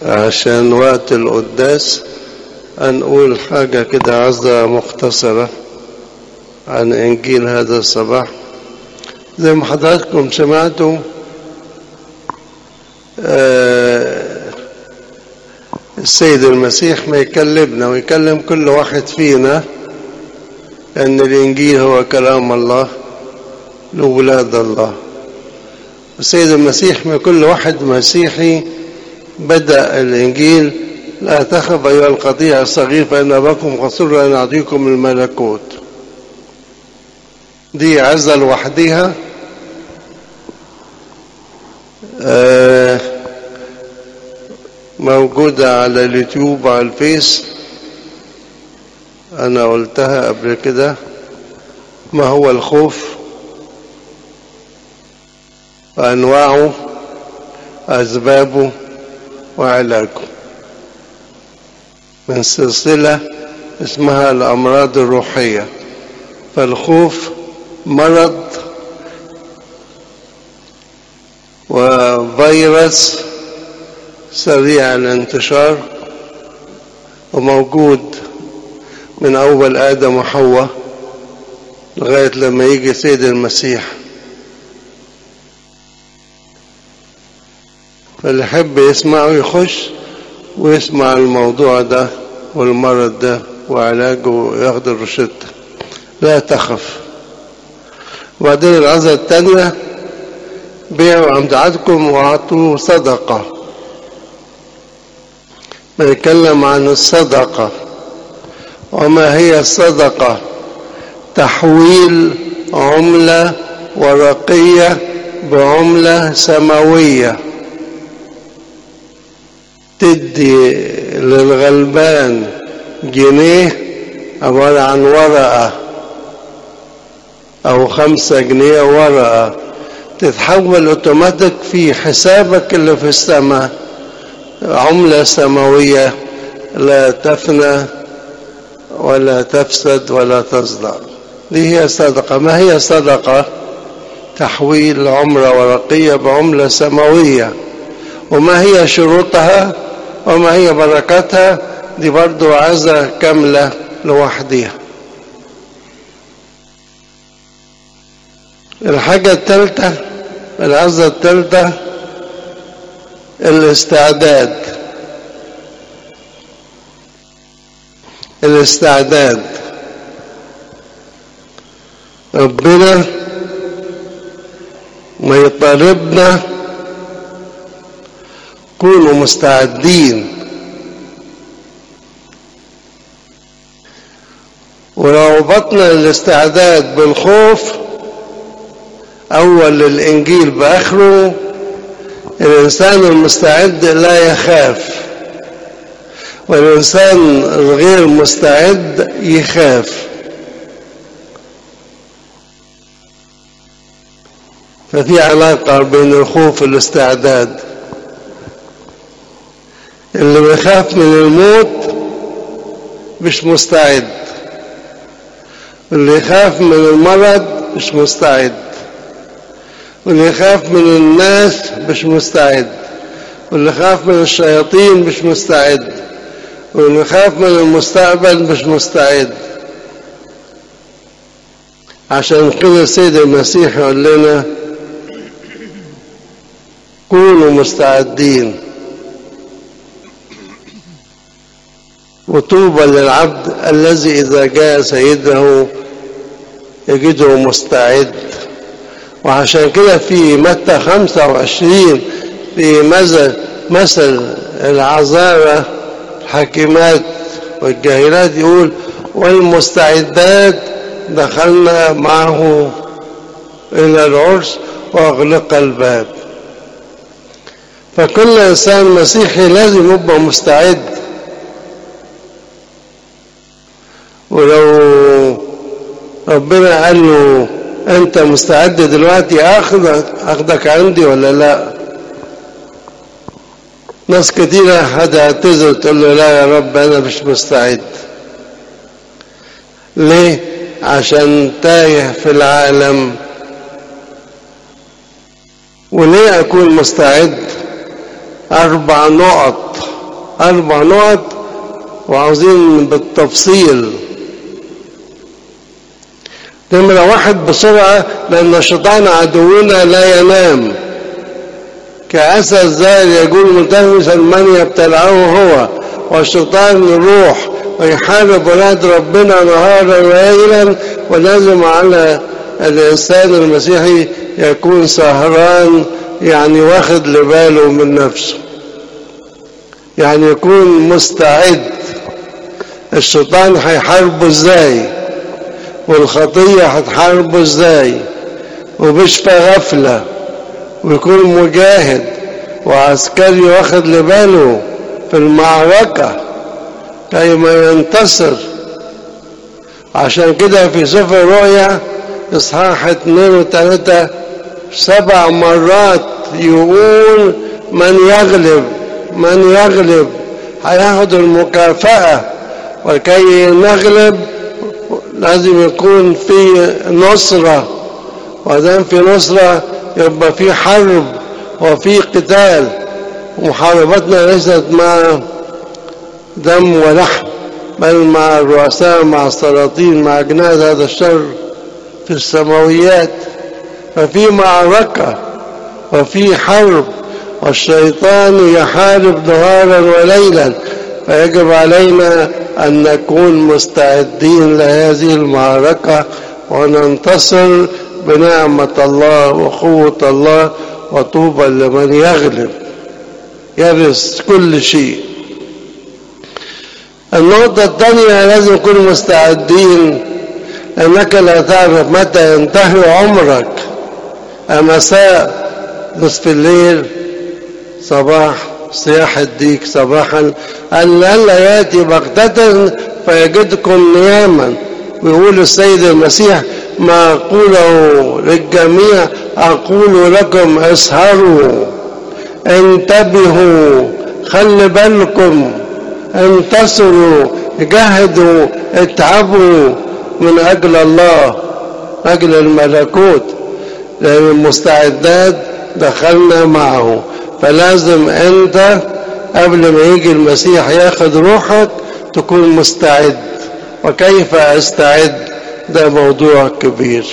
عشان وقت القداس هنقول حاجة كده عظة مختصرة عن إنجيل هذا الصباح زي ما حضراتكم سمعتوا آه السيد المسيح ما يكلمنا ويكلم كل واحد فينا أن الإنجيل هو كلام الله لولاد الله السيد المسيح من كل واحد مسيحي بدأ الإنجيل لا تخف أيها القطيع الصغير فإن أباكم قصر أن يعطيكم الملكوت دي عزة لوحدها آه موجودة على اليوتيوب على الفيس أنا قلتها قبل كده ما هو الخوف وأنواعه أسبابه وعلاجه من سلسلة اسمها الأمراض الروحية فالخوف مرض وفيروس سريع الانتشار وموجود من أول آدم وحواء لغاية لما يجي سيد المسيح فاللي يحب يسمعه يخش ويسمع الموضوع ده والمرض ده وعلاجه وياخد الروشتة لا تخف وبعدين العظة التانية بيعوا أمتعتكم وأعطوا صدقة بنتكلم عن الصدقة وما هي الصدقة تحويل عملة ورقية بعملة سماوية تدي للغلبان جنيه عبارة عن ورقة أو خمسة جنيه ورقة تتحول اوتوماتيك في حسابك اللي في السماء عملة سماوية لا تفنى ولا تفسد ولا تصدع دي هي صدقة ما هي صدقة تحويل عملة ورقية بعملة سماوية وما هي شروطها وما هي بركاتها دي برضو عزة كاملة لوحدها الحاجة الثالثة العزة الثالثة الاستعداد الاستعداد ربنا ما يطالبنا كونوا مستعدين ولو ربطنا الاستعداد بالخوف أول الإنجيل بآخره الإنسان المستعد لا يخاف والإنسان الغير مستعد يخاف ففي علاقة بين الخوف والاستعداد اللي بيخاف من الموت مش مستعد اللي يخاف من المرض مش مستعد واللي يخاف من الناس مش مستعد واللي يخاف من الشياطين مش مستعد واللي يخاف من المستقبل مش مستعد عشان كده السيد المسيح يقول لنا كونوا مستعدين وطوبى للعبد الذي إذا جاء سيده يجده مستعد وعشان كده في متى 25 في مثل مثل العذارى الحكيمات والجاهلات يقول والمستعدات دخلنا معه إلى العرس وأغلق الباب فكل إنسان مسيحي لازم يبقى مستعد ولو ربنا قال له انت مستعد دلوقتي اخذك اخذك عندي ولا لا ناس كتيرة هتعتذر تقول له لا يا رب انا مش مستعد ليه عشان تايه في العالم وليه اكون مستعد اربع نقط أربع نقط وعاوزين بالتفصيل نمرة واحد بسرعة لأن الشيطان عدونا لا ينام كأسد زائر يقول متهمسا من يبتلعه هو والشيطان يروح ويحارب ولاد ربنا نهارا وليلا ولازم على الإنسان المسيحي يكون سهران يعني واخد لباله من نفسه يعني يكون مستعد الشيطان هيحاربه ازاي والخطية هتحاربه ازاي ومش في غفلة ويكون مجاهد وعسكري واخد لباله في المعركة كي ما ينتصر عشان كده في سفر رؤيا اصحاح اتنين وتلاتة سبع مرات يقول من يغلب من يغلب هياخد المكافأة وكي نغلب لازم يكون في نصرة ودام في نصرة يبقى في حرب وفي قتال محاربتنا ليست مع دم ولحم بل مع الرؤساء مع السلاطين مع جناد هذا الشر في السماويات ففي معركة وفي حرب والشيطان يحارب نهارا وليلا فيجب علينا أن نكون مستعدين لهذه المعركة وننتصر بنعمة الله وقوة الله وطوبى لمن يغلب يرث كل شيء النقطة الثانية لازم نكون مستعدين أنك لا تعرف متى ينتهي عمرك مساء نصف الليل صباح صياح الديك صباحا ألا يأتي بغتة فيجدكم نياما ويقول السيد المسيح ما أقوله للجميع أقول لكم اسهروا انتبهوا خلي بالكم انتصروا جاهدوا اتعبوا من أجل الله أجل الملكوت لأن المستعدات دخلنا معه فلازم أنت قبل ما يجي المسيح ياخد روحك تكون مستعد وكيف أستعد ده موضوع كبير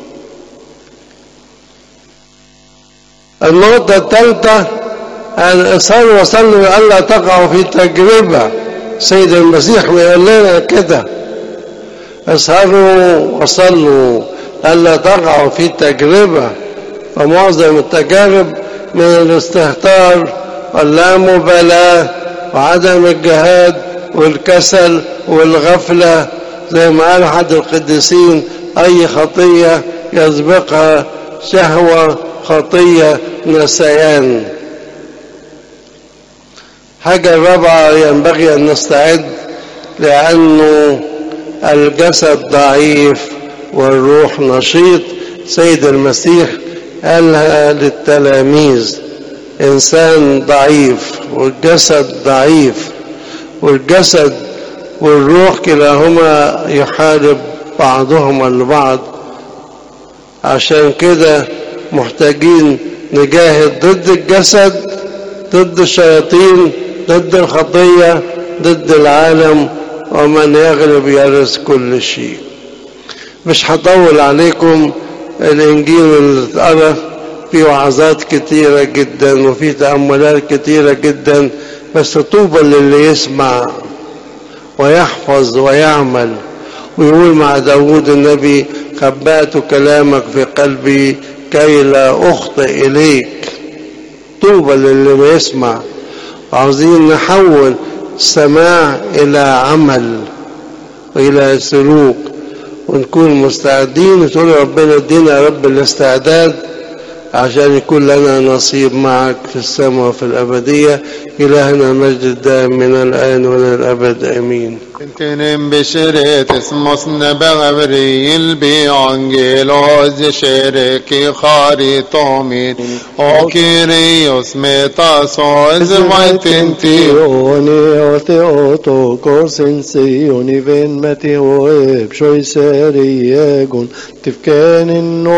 النقطة الثالثة صلوا وصلوا ألا تقعوا في تجربة سيد المسيح بيقول لنا كده اسهروا وصلوا ألا تقعوا في تجربة فمعظم التجارب من الاستهتار واللامبالاة وعدم الجهاد والكسل والغفلة زي ما قال أحد القديسين أي خطية يسبقها شهوة خطية نسيان حاجة رابعة ينبغي أن نستعد لأنه الجسد ضعيف والروح نشيط سيد المسيح قالها للتلاميذ إنسان ضعيف والجسد ضعيف والجسد والروح كلاهما يحارب بعضهما البعض عشان كده محتاجين نجاهد ضد الجسد ضد الشياطين ضد الخطية ضد العالم ومن يغلب يرث كل شيء مش هطول عليكم الإنجيل اللي اتقرا فيه وعظات كتيرة جدا وفيه تأملات كتيرة جدا بس طوبى للي يسمع ويحفظ ويعمل ويقول مع داود النبي خبأت كلامك في قلبي كي لا أخطئ إليك طوبى للي ما يسمع عاوزين نحول السماع إلى عمل وإلى سلوك ونكون مستعدين وتقول ربنا ادينا يا رب الاستعداد عشان يكون لنا نصيب معك في السماء وفي الأبدية إلهنا المجد الدائم من الآن وإلى الأبد آمين Tenen besheret esmos nebegavril bi angelos shereki khari tomin o kyrios metasos vaitinti Sioni o Theotokos in Sioni ven meti o epshoi seri egon tifkenin